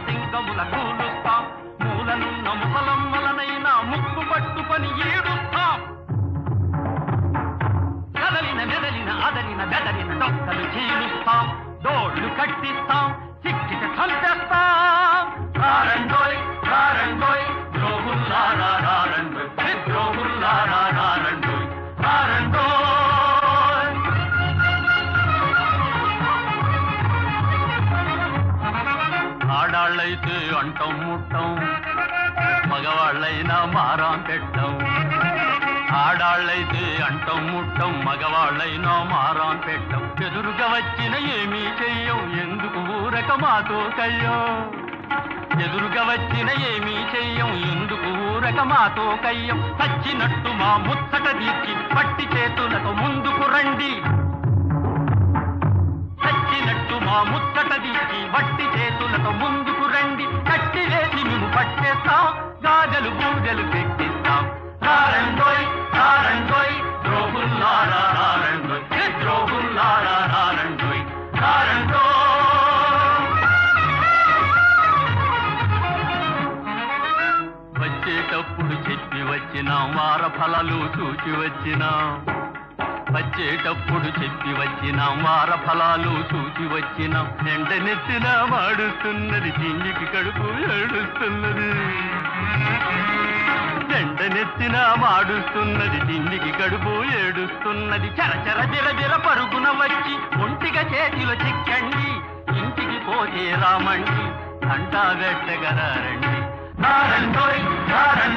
సింగముల కూలుస్తాం మూలనున్న ముసలమ్మలనైనా ముక్కు పట్టుకొని ఈడుస్తాం కదలిన మెదలిన అదలిన బెదలిన డొక్కలు చీలుస్తాం డోళ్లు కట్టిస్తాం చిక్కిట చంపేస్తాం రారండోయ్ రారండోయ్ ద్రోహుల్లారా రారండోయ్ ద్రోహుల్లారా రారండోయ్ రారండోయ్ ఆడాళ్ళైతే అంటం ముట్టం మగవాళ్ళైనా మారాం పెట్టం ఆడాళ్ళైతే అంటం ముట్టం మగవాళ్ళైనా మారాం పెట్టం ఎదురుగా వచ్చిన ఏమీ చెయ్యం ఎందుకు ఊరక మాతో కయ్యం ఎదురుగా వచ్చిన ఏమీ చెయ్యం ఎందుకు ఊరక మాతో కయ్యం చచ్చినట్టు మా ముచ్చట తీర్చి పట్టి చేతులతో ముందుకు రండి చచ్చినట్టు మా ముచ్చట తీర్చి వట్టి చేతులతో ముందుకు రండి కట్టి వేసి మేము పట్టేస్తాం గాజలు పూజలు పెట్టిస్తాం రారండోయ్ రారండోయ్ ద్రోహుల్లారా రారండోయ్ ఏ ద్రోహుల్లారా రారండోయ్ రారండోయ్ వచ్చేటప్పుడు చెప్పి వచ్చినాం వార ఫలాలు చూచి వచ్చినాం వచ్చేటప్పుడు చెప్పి వచ్చినాం వార ఫలాలు చూచి వచ్చినాం ఎండనెత్తిన వాడుతున్నది తిండికి కడుపు ఏడుస్తున్నది ఎండనెత్తిన వాడుస్తున్నది తిండికి కడుపు ఏడుస్తున్నది చరచర బిరబిర పరుగున వచ్చి ఒంటిగా చేతిలో చిక్కండి ఇంటికి పోతే రామండి అంటా గట్టగరారండి రారండోయ్ రారండోయ్